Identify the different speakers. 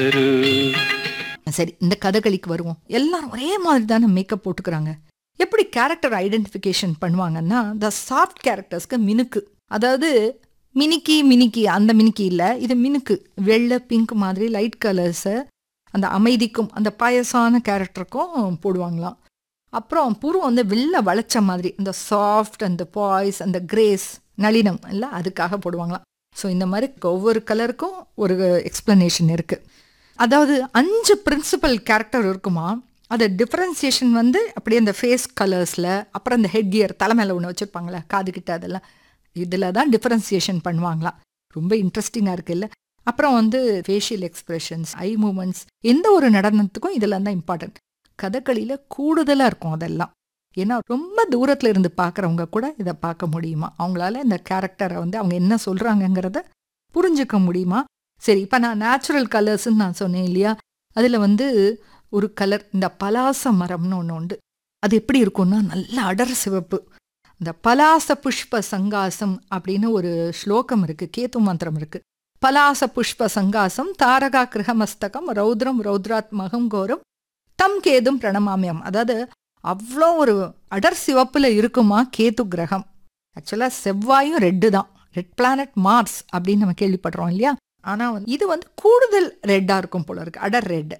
Speaker 1: சரி இந்த கதகளிக்கு வருவோம் எல்லாரும் ஒரே மாதிரி தானே மேக்கப் போட்டுக்கிறாங்க எப்படி கேரக்டர் ஐடென்டிஃபிகேஷன் பண்ணுவாங்கன்னா இந்த சாஃப்ட் கேரக்டர்ஸ்க்கு மினுக்கு அதாவது மினிக்கி மினிக்கி அந்த மினிக்கி இல்லை இது மினுக்கு வெள்ளை பிங்க் மாதிரி லைட் கலர்ஸை அந்த அமைதிக்கும் அந்த பாயசான கேரக்டருக்கும் போடுவாங்களாம் அப்புறம் புருவம் வந்து வெள்ளை வளைச்ச மாதிரி இந்த சாஃப்ட் அந்த பாய்ஸ் அந்த கிரேஸ் நளினம் இல்லை அதுக்காக போடுவாங்களாம் ஸோ இந்த மாதிரி ஒவ்வொரு கலருக்கும் ஒரு எக்ஸ்பிளனேஷன் இருக்குது அதாவது அஞ்சு பிரின்சிபல் கேரக்டர் இருக்குமா அது டிஃப்ரென்சியேஷன் வந்து அப்படியே அந்த ஃபேஸ் கலர்ஸில் அப்புறம் அந்த ஹெட் கியர் தலைமையில் ஒன்று வச்சுருப்பாங்களே காதுகிட்ட அதெல்லாம் இதில் தான் டிஃப்ரென்சியேஷன் பண்ணுவாங்களாம் ரொம்ப இன்ட்ரெஸ்டிங்காக இருக்குல்ல அப்புறம் வந்து ஃபேஷியல் எக்ஸ்பிரஷன்ஸ் ஐ மூமெண்ட்ஸ் எந்த ஒரு நடனத்துக்கும் இதெல்லாம் தான் இம்பார்ட்டன்ட் கதகளியில் கூடுதலாக இருக்கும் அதெல்லாம் ஏன்னா ரொம்ப தூரத்தில் இருந்து பார்க்குறவங்க கூட இதை பார்க்க முடியுமா அவங்களால இந்த கேரக்டரை வந்து அவங்க என்ன சொல்கிறாங்கங்கிறத புரிஞ்சுக்க முடியுமா சரி இப்போ நான் நேச்சுரல் கலர்ஸ்ன்னு நான் சொன்னேன் இல்லையா அதில் வந்து ஒரு கலர் இந்த பலாச மரம்னு ஒன்று உண்டு அது எப்படி இருக்கும்னா நல்ல அடர் சிவப்பு இந்த பலாச புஷ்ப சங்காசம் அப்படின்னு ஒரு ஸ்லோகம் இருக்கு கேத்து மந்திரம் இருக்கு பலாச புஷ்ப சங்காசம் தாரகா கிரகமஸ்தகம் ரௌத்ரம் ரௌத்ராத் மகம் கோரம் தம் கேதும் பிரணமாமியம் அதாவது அவ்வளோ ஒரு அடர் சிவப்புல இருக்குமா கேத்து கிரகம் ஆக்சுவலாக செவ்வாயும் ரெட்டு தான் ரெட் பிளானட் மார்ஸ் அப்படின்னு நம்ம கேள்விப்படுறோம் இல்லையா ஆனால் இது வந்து கூடுதல் ரெட்டாக இருக்கும் போல இருக்கு அடர் ரெட்